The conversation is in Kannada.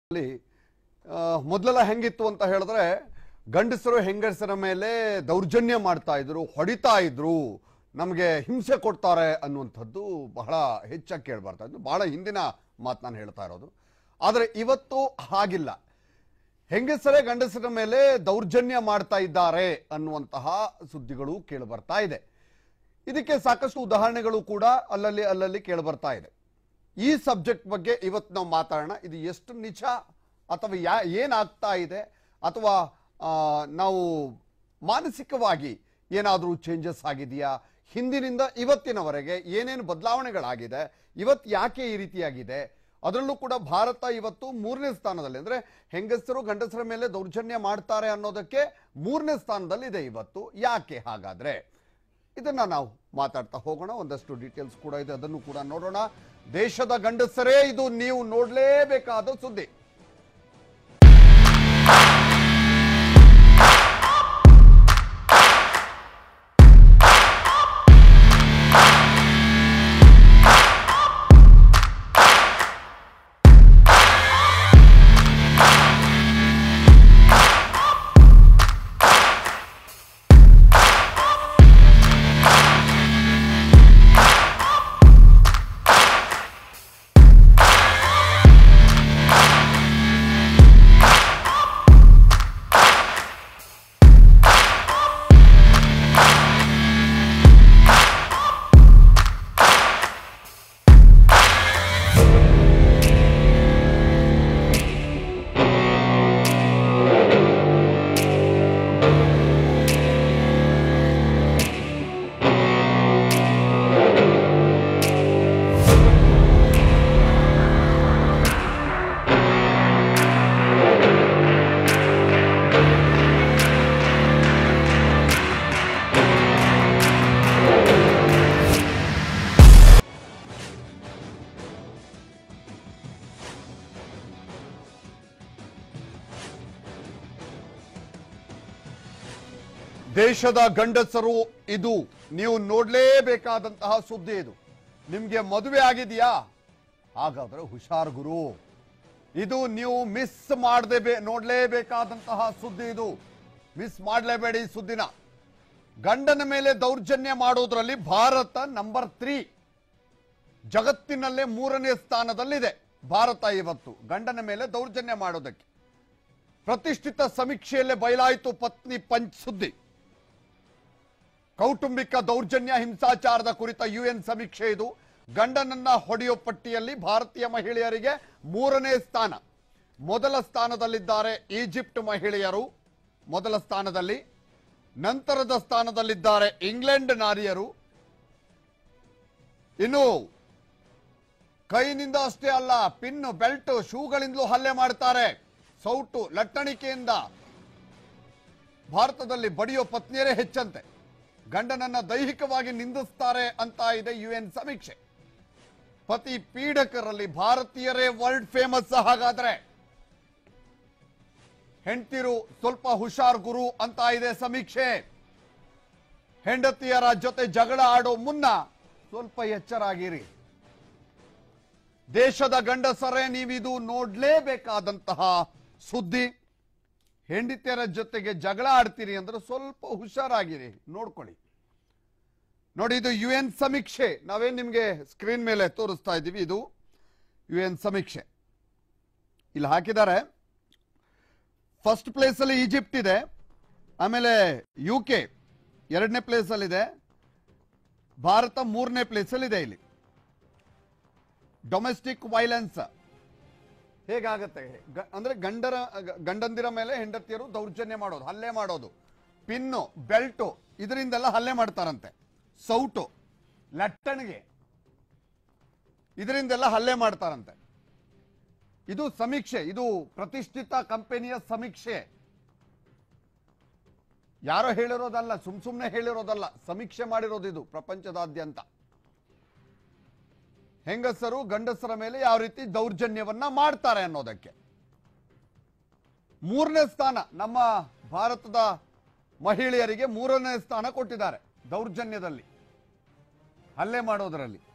ಅಲ್ಲಿ ಆ, ಮೊದಲೆಲ್ಲ ಹೆಂಗಿತ್ತು ಅಂತ ಹೇಳಿದ್ರೆ ಗಂಡಸರು ಹೆಂಗಸರ ಮೇಲೆ ದೌರ್ಜನ್ಯ ಮಾಡ್ತಾ ಇದ್ರು ಹೊಡಿತಾ ಇದ್ರು ನಮಗೆ ಹಿಂಸೆ ಕೊಡ್ತಾರೆ ಅನ್ನುವಂಥದ್ದು ಬಹಳ ಹೆಚ್ಚಾಗಿ ಕೇಳ್ಬರ್ತಾ ಇದ್ದು ಬಹಳ ಹಿಂದಿನ ಮಾತು ನಾನು ಹೇಳ್ತಾ ಇರೋದು ಆದರೆ ಇವತ್ತು ಹಾಗಿಲ್ಲ ಹೆಂಗಸರೇ ಗಂಡಸರ ಮೇಲೆ ದೌರ್ಜನ್ಯ ಮಾಡ್ತಾ ಇದ್ದಾರೆ ಅನ್ನುವಂತಹ ಸುದ್ದಿಗಳು ಕೇಳಿಬರ್ತಾ ಇದೆ ಇದಕ್ಕೆ ಸಾಕಷ್ಟು ಉದಾಹರಣೆಗಳು ಕೂಡ ಅಲ್ಲಲ್ಲಿ ಅಲ್ಲಲ್ಲಿ ಕೇಳಿಬರ್ತಾ ಇದೆ ಈ ಸಬ್ಜೆಕ್ಟ್ ಬಗ್ಗೆ ಇವತ್ತು ನಾವು ಮಾತಾಡೋಣ ಇದು ಎಷ್ಟು ನಿಜ ಅಥವಾ ಯಾ ಏನಾಗ್ತಾ ಇದೆ ಅಥವಾ ಆ, ನಾವು ಮಾನಸಿಕವಾಗಿ ಏನಾದರೂ ಚೇಂಜಸ್ ಆಗಿದೆಯಾ ಹಿಂದಿನಿಂದ ಇವತ್ತಿನವರೆಗೆ ಏನೇನು ಬದಲಾವಣೆಗಳಾಗಿದೆ ಇವತ್ತು ಯಾಕೆ ಈ ರೀತಿಯಾಗಿದೆ ಅದರಲ್ಲೂ ಕೂಡ ಭಾರತ ಇವತ್ತು ಮೂರನೇ ಸ್ಥಾನದಲ್ಲಿ ಅಂದರೆ ಹೆಂಗಸರು ಗಂಡಸರ ಮೇಲೆ ದೌರ್ಜನ್ಯ ಮಾಡ್ತಾರೆ ಅನ್ನೋದಕ್ಕೆ ಮೂರನೇ ಸ್ಥಾನದಲ್ಲಿದೆ ಇವತ್ತು ಯಾಕೆ ಹಾಗಾದ್ರೆ ಇದನ್ನ ನಾವು ಮಾತಾಡ್ತಾ ಹೋಗೋಣ ಒಂದಷ್ಟು ಡೀಟೇಲ್ಸ್ ಕೂಡ ಇದೆ ಅದನ್ನು ಕೂಡ ನೋಡೋಣ ದೇಶದ ಗಂಡಸರೇ ಇದು ನೀವು ನೋಡಲೇಬೇಕಾದ ಸುದ್ದಿ ದೇಶದ ಗಂಡಸರು ಇದು ನೀವು ನೋಡಲೇಬೇಕಾದಂತಹ ಸುದ್ದಿ ಇದು ನಿಮ್ಗೆ ಮದುವೆ ಆಗಿದೆಯಾ ಹಾಗಾದ್ರೆ ಹುಷಾರ್ ಗುರು ಇದು ನೀವು ಮಿಸ್ ಮಾಡದೆ ಬೇ ನೋಡಲೇಬೇಕಾದಂತಹ ಸುದ್ದಿ ಇದು ಮಿಸ್ ಮಾಡಲೇಬೇಡಿ ಈ ಸುದ್ದಿನ ಗಂಡನ ಮೇಲೆ ದೌರ್ಜನ್ಯ ಮಾಡೋದ್ರಲ್ಲಿ ಭಾರತ ನಂಬರ್ ತ್ರೀ ಜಗತ್ತಿನಲ್ಲೇ ಮೂರನೇ ಸ್ಥಾನದಲ್ಲಿದೆ ಭಾರತ ಇವತ್ತು ಗಂಡನ ಮೇಲೆ ದೌರ್ಜನ್ಯ ಮಾಡೋದಕ್ಕೆ ಪ್ರತಿಷ್ಠಿತ ಸಮೀಕ್ಷೆಯಲ್ಲೇ ಬಯಲಾಯಿತು ಪತ್ನಿ ಪಂಚ್ ಸುದ್ದಿ ಕೌಟುಂಬಿಕ ದೌರ್ಜನ್ಯ ಹಿಂಸಾಚಾರದ ಕುರಿತ ಯುಎನ್ ಸಮೀಕ್ಷೆ ಇದು ಗಂಡನನ್ನ ಹೊಡೆಯೋ ಪಟ್ಟಿಯಲ್ಲಿ ಭಾರತೀಯ ಮಹಿಳೆಯರಿಗೆ ಮೂರನೇ ಸ್ಥಾನ ಮೊದಲ ಸ್ಥಾನದಲ್ಲಿದ್ದಾರೆ ಈಜಿಪ್ಟ್ ಮಹಿಳೆಯರು ಮೊದಲ ಸ್ಥಾನದಲ್ಲಿ ನಂತರದ ಸ್ಥಾನದಲ್ಲಿದ್ದಾರೆ ಇಂಗ್ಲೆಂಡ್ ನಾರಿಯರು ಇನ್ನು ಕೈನಿಂದ ಅಷ್ಟೇ ಅಲ್ಲ ಪಿನ್ ಬೆಲ್ಟ್ ಶೂಗಳಿಂದಲೂ ಹಲ್ಲೆ ಮಾಡ್ತಾರೆ ಸೌಟು ಲಟ್ಟಣಿಕೆಯಿಂದ ಭಾರತದಲ್ಲಿ ಬಡಿಯೋ ಪತ್ನಿಯರೇ ಹೆಚ್ಚಂತೆ ಗಂಡನನ್ನ ದೈಹಿಕವಾಗಿ ನಿಂದಿಸ್ತಾರೆ ಅಂತ ಇದೆ ಯುಎನ್ ಸಮೀಕ್ಷೆ ಪತಿ ಪೀಡಕರಲ್ಲಿ ಭಾರತೀಯರೇ ವರ್ಲ್ಡ್ ಫೇಮಸ್ ಹಾಗಾದ್ರೆ ಹೆಂಡ್ತಿರು ಸ್ವಲ್ಪ ಹುಷಾರ್ ಗುರು ಅಂತ ಇದೆ ಸಮೀಕ್ಷೆ ಹೆಂಡತಿಯರ ಜೊತೆ ಜಗಳ ಆಡೋ ಮುನ್ನ ಸ್ವಲ್ಪ ಎಚ್ಚರಾಗಿರಿ ದೇಶದ ಗಂಡಸರೇ ನೀವಿದು ನೋಡ್ಲೇಬೇಕಾದಂತಹ ಸುದ್ದಿ ಹೆಂಡತಿಯರ ಜೊತೆಗೆ ಜಗಳ ಆಡ್ತೀರಿ ಅಂದ್ರೆ ಸ್ವಲ್ಪ ಹುಷಾರಾಗಿರಿ ನೋಡ್ಕೊಳ್ಳಿ ನೋಡಿ ಇದು ಯು ಎನ್ ಸಮೀಕ್ಷೆ ನಾವೇನ್ ನಿಮ್ಗೆ ಸ್ಕ್ರೀನ್ ಮೇಲೆ ತೋರಿಸ್ತಾ ಇದ್ದೀವಿ ಇದು ಯು ಎನ್ ಸಮೀಕ್ಷೆ ಇಲ್ಲಿ ಹಾಕಿದ್ದಾರೆ ಫಸ್ಟ್ ಪ್ಲೇಸ್ ಅಲ್ಲಿ ಈಜಿಪ್ಟ್ ಇದೆ ಆಮೇಲೆ ಯು ಕೆ ಎರಡನೇ ಪ್ಲೇಸ್ ಅಲ್ಲಿ ಇದೆ ಭಾರತ ಮೂರನೇ ಪ್ಲೇಸ್ ಅಲ್ಲಿ ಇದೆ ಇಲ್ಲಿ ಡೊಮೆಸ್ಟಿಕ್ ವೈಲೆನ್ಸ್ ಹೇಗಾಗತ್ತೆ ಗ- ಅಂದ್ರೆ ಗಂಡರ ಗ- ಗಂಡಂದಿರ ಮೇಲೆ ಹೆಂಡತಿಯರು ದೌರ್ಜನ್ಯ ಮಾಡೋದು ಹಲ್ಲೆ ಮಾಡೋದು ಪಿನ್ನು ಬೆಲ್ಟು ಇದರಿಂದೆಲ್ಲ ಹಲ್ಲೆ ಮಾಡ್ತಾರಂತೆ ಸೌಟು ಲಟ್ಟಣಿಗೆ ಇದರಿಂದೆಲ್ಲ ಹಲ್ಲೆ ಮಾಡ್ತಾರಂತೆ ಇದು ಸಮೀಕ್ಷೆ ಇದು ಪ್ರತಿಷ್ಠಿತ ಕಂಪನಿಯ ಸಮೀಕ್ಷೆ ಯಾರೋ ಹೇಳಿರೋದಲ್ಲ ಸುಮ್ ಸುಮ್ನೆ ಹೇಳಿರೋದಲ್ಲ ಸಮೀಕ್ಷೆ ಮಾಡಿರೋದು ಇದು ಪ್ರಪಂಚದಾದ್ಯಂತ ಹೆಂಗಸರು ಗಂಡಸರ ಮೇಲೆ ಯಾವ ರೀತಿ ದೌರ್ಜನ್ಯವನ್ನ ಮಾಡ್ತಾರೆ ಅನ್ನೋದಕ್ಕೆ ಮೂರನೇ ಸ್ಥಾನ ನಮ್ಮ ಭಾರತದ ಮಹಿಳೆಯರಿಗೆ ಮೂರನೇ ಸ್ಥಾನ ಕೊಟ್ಟಿದ್ದಾರೆ ದೌರ್ಜನ್ಯದಲ್ಲಿ ಹಲ್ಲೆ ಮಾಡೋದರಲ್ಲಿ